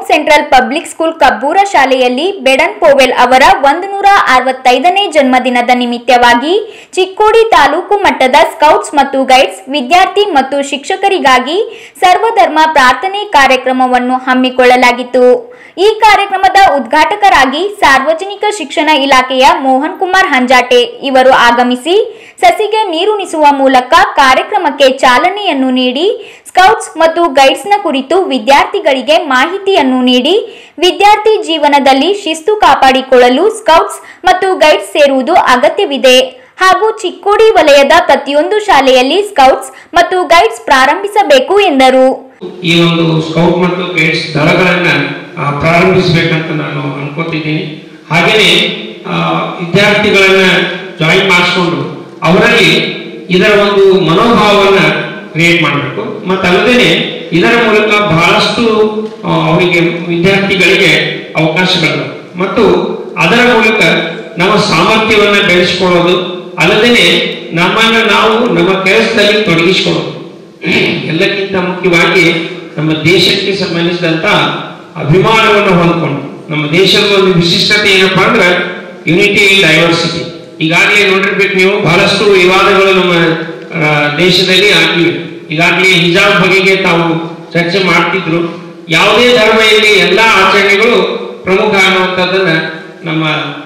central public school ಕಬ್ಬೂರ ಶಾಲೆಯಲ್ಲಿ ಬೆಡನ್ Powell ಅವರ ಒಂದು ನೂರ ಅರವತ್ತೈದನೇ ಜನ್ಮದಿನದ ನಿಮಿತ್ತವಾಗಿ ಚಿಕ್ಕೋಡಿ ತಾಲೂಕು ಮಟ್ಟದ ಸ್ಕೌಟ್ಸ್ ಮತ್ತು ಗೈಡ್ಸ್ ವಿದ್ಯಾರ್ಥಿ ಮತ್ತು ಶಿಕ್ಷಕರಿಗಾಗಿ ಸರ್ವಧರ್ಮ ಪ್ರಾರ್ಥನೆ ಕಾರ್ಯಕ್ರಮವನ್ನು ಹಮ್ಮಿಕೊಳ್ಳಲಾಗಿತ್ತು ಈ ಕಾರ್ಯಕ್ರಮದ ಉದ್ಘಾಟಕರಾಗಿ ಸಾರ್ವಜನಿಕ ಶಿಕ್ಷಣ ಇಲಾಖೆಯ ಮೋಹನ್ ಕುಮಾರ್ ಹಂಜಾಟೆ ಇವರು ಆಗಮಿಸಿ ಸಸಿಗೆ ನೀರುಣಿಸುವ ಮೂಲಕ ಕಾರ್ಯಕ್ರಮಕ್ಕೆ ಚಾಲನೆಯನ್ನು ನೀಡಿ ಸ್ಕೌಟ್ಸ್ ಮತ್ತು ಗೈಡ್ಸ್ನ ಕುರಿತು ವಿದ್ಯಾರ್ಥಿಗಳಿಗೆ ಮಾಹಿತಿಯನ್ನು ನೀಡಿ ವಿದ್ಯಾರ್ಥಿ ಜೀವನದಲ್ಲಿ ಶಿಸ್ತು ಕಾಪಾಡಿಕೊಳ್ಳಲು ಸ್ಕೌಟ್ಸ್ ಮತ್ತು ಗೈಡ್ಸ್ ಸೇರುವುದು ಅಗತ್ಯವಿದೆ ಹಾಗೂ ಚಿಕ್ಕೋಡಿ ವಲಯದ ಪ್ರತಿಯೊಂದು ಶಾಲೆಯಲ್ಲಿ ಸ್ಕೌಟ್ಸ್ ಮತ್ತು ಗೈಡ್ಸ್ ಪ್ರಾರಂಭಿಸಬೇಕು ಎಂದರು ಈ ಒಂದು ಸ್ಕೌಟ್ ಮತ್ತು ಗೈಡ್ಸ್ ದಳಗಳನ್ನ ಆ, ಪ್ರಾರಂಭಿಸಬೇಕಂತ ನಾನು ಅನ್ಕೋತಿದ್ದೀನಿ ಹಾಗೆಯೇ ಆ, ವಿದ್ಯಾರ್ಥಿಗಳನ್ನ ಜಾಯಿನ್ ಮಾಡಿಸ್ಕೊಂಡು ಅವರಲ್ಲಿ ಇದರ ಒಂದು ಮನೋಭಾವವನ್ನ ಕ್ರಿಯೇಟ್ ಮಾಡಬೇಕು ಮತ್ತಲ್ಲದೆ ಇದರ ಮೂಲಕ ಬಹಳಷ್ಟು ಆ, ಅವರಿಗೆ ವಿದ್ಯಾರ್ಥಿಗಳಿಗೆ ಅವಕಾಶಗಳು ಮತ್ತು ಅದರ ಮೂಲಕ ನಮ್ಮ ಸಾಮರ್ಥ್ಯವನ್ನ ಬೆಳೆಸ್ಕೊಳ್ಳೋದು ಅಲ್ಲದೆ ನಮ್ಮನ್ನ ನಾವು ನಮ್ಮ ಕೆಲಸದಲ್ಲಿ ತೊಡಗಿಸಿಕೊಳ್ಳೋದು ಎಲ್ಲಕ್ಕಿಂತ ಮುಖ್ಯವಾಗಿ ನಮ್ಮ ದೇಶಕ್ಕೆ ಸಂಬಂಧಿಸಿದಂತ ಅಭಿಮಾನವನ್ನು ಹೊಂದ್ಕೊಂಡು ನಮ್ಮ ದೇಶದ ಒಂದು ವಿಶಿಷ್ಟತೆ ಏನಪ್ಪಾ ಅಂದ್ರೆ ಯುನಿಟಿ ಇನ್ ಡೈವರ್ಸಿಟಿ ಈಗಾಗಲೇ ನೋಡಿರ್ಬೇಕು ನೀವು ಬಹಳಷ್ಟು ವಿವಾದಗಳು ನಮ್ಮ ಆ, ದೇಶದಲ್ಲಿ ಆಗಿವೆ ಈಗಾಗಲೇ ಹಿಜಾಬ್ ಬಗೆಗೆ ತಾವು ಚರ್ಚೆ ಮಾಡ್ತಿದ್ರು ಯಾವುದೇ ಧರ್ಮ ಇಲ್ಲಿ ಎಲ್ಲಾ ಆಚರಣೆಗಳು ಪ್ರಮುಖ ಅನ್ನುವಂಥದ್ದನ್ನ ನಮ್ಮ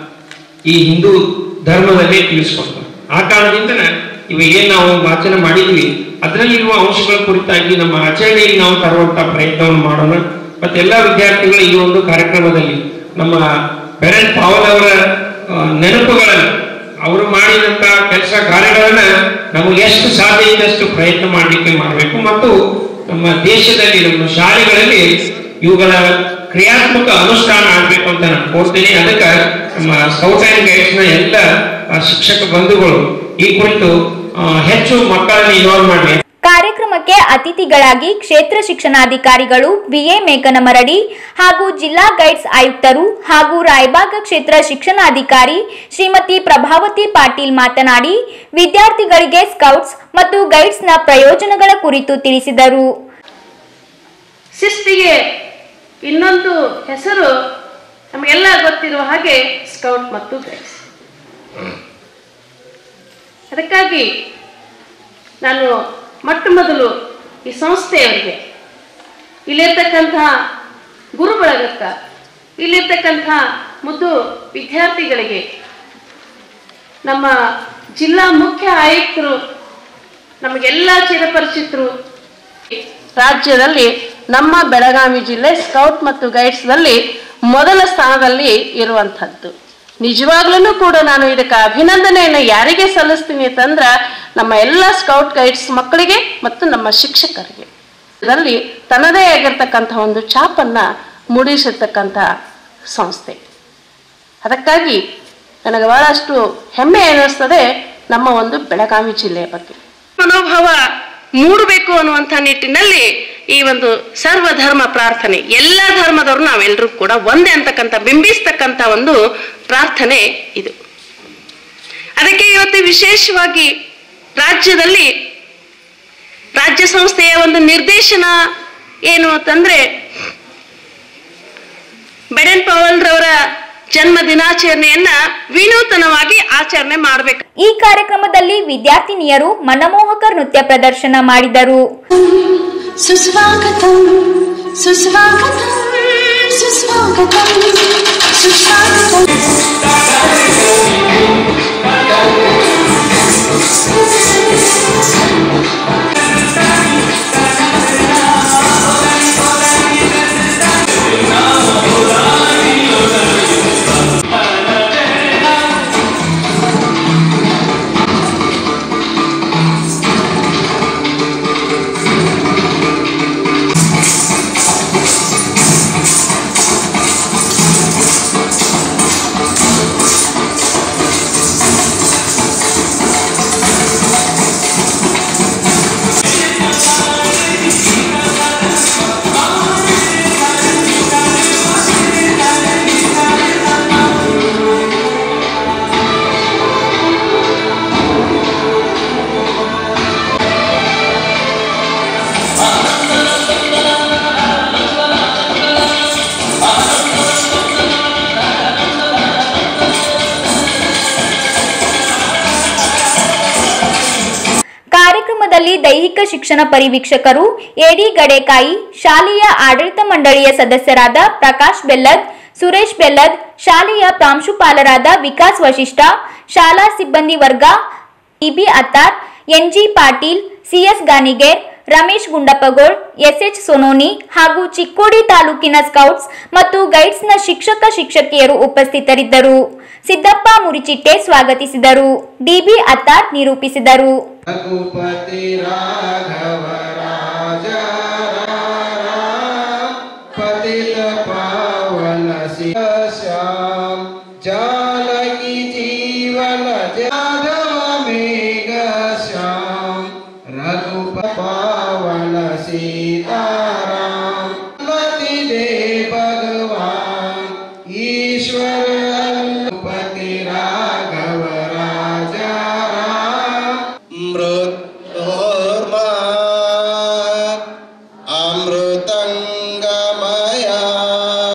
ಈ ಹಿಂದೂ ಧರ್ಮದಲ್ಲಿ ತಿಳಿಸ್ಕೊಡ್ತಾರೆ ಆ ಕಾರಣದಿಂದನೇ ಇವ ಏನ್ ನಾವು ವಾಚನ ಮಾಡಿದ್ವಿ ಅದರಲ್ಲಿರುವ ಅಂಶಗಳ ಕುರಿತಾಗಿ ನಮ್ಮ ಆಚರಣೆಯಲ್ಲಿ ನಾವು ತರುವಂತ ಪ್ರಯತ್ನವನ್ನು ಮಾಡೋಣ ಮತ್ತೆ ಎಲ್ಲ ವಿದ್ಯಾರ್ಥಿಗಳು ಈ ಒಂದು ಕಾರ್ಯಕ್ರಮದಲ್ಲಿ ನಮ್ಮ ಪೆರೆಂಟ್ ಪಾವಲ್ ಅವರ ಆ, ನೆನಪುಗಳನ್ನು ಅವರು ಮಾಡಿದಂತ ಕೆಲಸ ಕಾರ್ಯಗಳನ್ನ ನಮಗೆ ಎಷ್ಟು ಸಾಧ್ಯ ಇದ್ದಷ್ಟು ಪ್ರಯತ್ನ ಮಾಡಲಿಕ್ಕೆ ಮಾಡಬೇಕು ಮತ್ತು ನಮ್ಮ ದೇಶದಲ್ಲಿ ನಮ್ಮ ಶಾಲೆಗಳಲ್ಲಿ ಇವುಗಳ ಕ್ರಿಯಾತ್ಮಕ ಅನುಷ್ಠಾನ ಆಗ್ಬೇಕು ಅಂತ ನಾನು ಕೋರ್ತೇನೆ ಅದಕ್ಕೆ ನಮ್ಮ ಸ್ಕೌಟ್ ಅಂಡ್ ಗೈಡ್ಸ್ ನ ಎಲ್ಲ ಆ, ಶಿಕ್ಷಕ ಬಂಧುಗಳು ಈ ಕುರಿತು ಆ, ಹೆಚ್ಚು ಮಕ್ಕಳನ್ನು ಇನ್ವಾಲ್ವ್ ಮಾಡಿ ಕಾರ್ಯಕ್ರಮಕ್ಕೆ ಅತಿಥಿಗಳಾಗಿ ಕ್ಷೇತ್ರ ಶಿಕ್ಷಣಾಧಿಕಾರಿಗಳು ಬಿಎ ಮೇಕನಮರಡಿ ಹಾಗೂ ಜಿಲ್ಲಾ ಗೈಡ್ಸ್ ಆಯುಕ್ತರು ಹಾಗೂ ರಾಯಬಾಗ ಕ್ಷೇತ್ರ ಶಿಕ್ಷಣಾಧಿಕಾರಿ ಶ್ರೀಮತಿ ಪ್ರಭಾವತಿ ಪಾಟೀಲ್ ಮಾತನಾಡಿ ವಿದ್ಯಾರ್ಥಿಗಳಿಗೆ ಸ್ಕೌಟ್ಸ್ ಮತ್ತು ಗೈಡ್ಸ್ನ ಪ್ರಯೋಜನಗಳ ಕುರಿತು ತಿಳಿಸಿದರು ಶಿಸ್ತಿಗೆ ಇನ್ನೊಂದು ಹೆಸರು ನಮಗೆಲ್ಲ ಗೊತ್ತಿರುವ ಹಾಗೆ ಸ್ಕೌಟ್ ಮತ್ತು ಗೈಡ್ಸ್ ಅದಕ್ಕಾಗಿ ನಾನು ಮೊಟ್ಟ ಮೊದಲು ಈ ಸಂಸ್ಥೆಯವರಿಗೆ ಇಲ್ಲಿರ್ತಕ್ಕಂತಹ ಗುರು ಬಳಗಕ್ಕ ಇಲ್ಲಿರ್ತಕ್ಕಂತಹ ಮುದ್ದು ವಿದ್ಯಾರ್ಥಿಗಳಿಗೆ ನಮ್ಮ ಜಿಲ್ಲಾ ಮುಖ್ಯ ಆಯುಕ್ತರು ನಮಗೆಲ್ಲ ಚಿರಪರಿಚಿತರು ರಾಜ್ಯದಲ್ಲಿ ನಮ್ಮ ಬೆಳಗಾವಿ ಜಿಲ್ಲೆ ಸ್ಕೌಟ್ ಮತ್ತು ಗೈಡ್ಸ್ನಲ್ಲಿ ಮೊದಲ ಸ್ಥಾನದಲ್ಲಿ ಇರುವಂಥದ್ದು ನಿಜವಾಗ್ಲೂ ಕೂಡ ನಾನು ಇದಕ್ಕೆ ಅಭಿನಂದನೆಯನ್ನು ಯಾರಿಗೆ ಸಲ್ಲಿಸ್ತೀನಿ ಅಂತಂದ್ರೆ ನಮ್ಮ ಎಲ್ಲ ಸ್ಕೌಟ್ ಗೈಡ್ಸ್ ಮಕ್ಕಳಿಗೆ ಮತ್ತು ನಮ್ಮ ಶಿಕ್ಷಕರಿಗೆ ಇದರಲ್ಲಿ ತನ್ನದೇ ಆಗಿರ್ತಕ್ಕಂಥ ಒಂದು ಛಾಪನ್ನ ಮೂಡಿಸಿರ್ತಕ್ಕಂಥ ಸಂಸ್ಥೆ ಅದಕ್ಕಾಗಿ ನನಗೆ ಬಹಳಷ್ಟು ಹೆಮ್ಮೆ ಅನ್ನಿಸ್ತದೆ ನಮ್ಮ ಒಂದು ಬೆಳಗಾವಿ ಜಿಲ್ಲೆಯ ಬಗ್ಗೆ ಮನೋಭಾವ ಮೂಡಬೇಕು ಅನ್ನುವಂಥ ನಿಟ್ಟಿನಲ್ಲಿ ಈ ಒಂದು ಸರ್ವಧರ್ಮ ಪ್ರಾರ್ಥನೆ ಎಲ್ಲ ಧರ್ಮದವರು ನಾವೆಲ್ಲರೂ ಕೂಡ ಒಂದೇ ಅಂತಕ್ಕಂಥ ಬಿಂಬಿಸ್ತಕ್ಕಂಥ ಒಂದು ಪ್ರಾರ್ಥನೆ ಇದು ಅದಕ್ಕೆ ಇವತ್ತು ವಿಶೇಷವಾಗಿ ರಾಜ್ಯದಲ್ಲಿ ರಾಜ್ಯ ಸಂಸ್ಥೆಯ ಒಂದು ನಿರ್ದೇಶನ ಏನು ಅಂತಂದ್ರೆ ಬೆಡನ್ ಪವಲ್ ರವರ ಜನ್ಮ ದಿನಾಚರಣೆಯನ್ನ ವಿನೂತನವಾಗಿ ಆಚರಣೆ ಮಾಡಬೇಕು ಈ ಕಾರ್ಯಕ್ರಮದಲ್ಲಿ ವಿದ್ಯಾರ್ಥಿನಿಯರು ಮನಮೋಹಕ ನೃತ್ಯ ಪ್ರದರ್ಶನ ಮಾಡಿದರು सुस्वागतं सुस्वागतं सुस्वागतं सुस्वागतम् ವೈಯಕ್ತಿಕ ಶಿಕ್ಷಣ ಪರಿವೀಕ್ಷಕರು ಎಡಿ ಗಡೇಕಾಯಿ ಶಾಲೆಯ ಆಡಳಿತ ಮಂಡಳಿಯ ಸದಸ್ಯರಾದ ಪ್ರಕಾಶ್ ಬೆಲ್ಲದ್ ಸುರೇಶ್ ಬೆಲ್ಲದ್ ಶಾಲೆಯ ಪ್ರಾಂಶುಪಾಲರಾದ ವಿಕಾಸ್ ವಶಿಷ್ಠ ಶಾಲಾ ಸಿಬ್ಬಂದಿ ವರ್ಗ EB Attar NG Patil CS Ganiger Ramesh Gundappagol SH Sononi ಹಾಗೂ ಚಿಕ್ಕೋಡಿ ತಾಲೂಕಿನ ಸ್ಕೌಟ್ಸ್ ಮತ್ತು ಗೈಡ್ಸ್ನ ಶಿಕ್ಷಕ ಶಿಕ್ಷಕಿಯರು ಉಪಸ್ಥಿತರಿದ್ದರು ಸಿದ್ದಪ್ಪ ಮುರಿಚಿಟ್ಟೆ ಸ್ವಾಗತಿಸಿದರು ಡಿಬಿ ಅತ್ತಾರ್ ನಿರೂಪಿಸಿದರು रघुपति राघव राजा पतित पावन सिंह श्याम जानकी जीवन जाधव मेघ श्याम रघुपति पावन सीताराम गति दे भगवान ईश्वर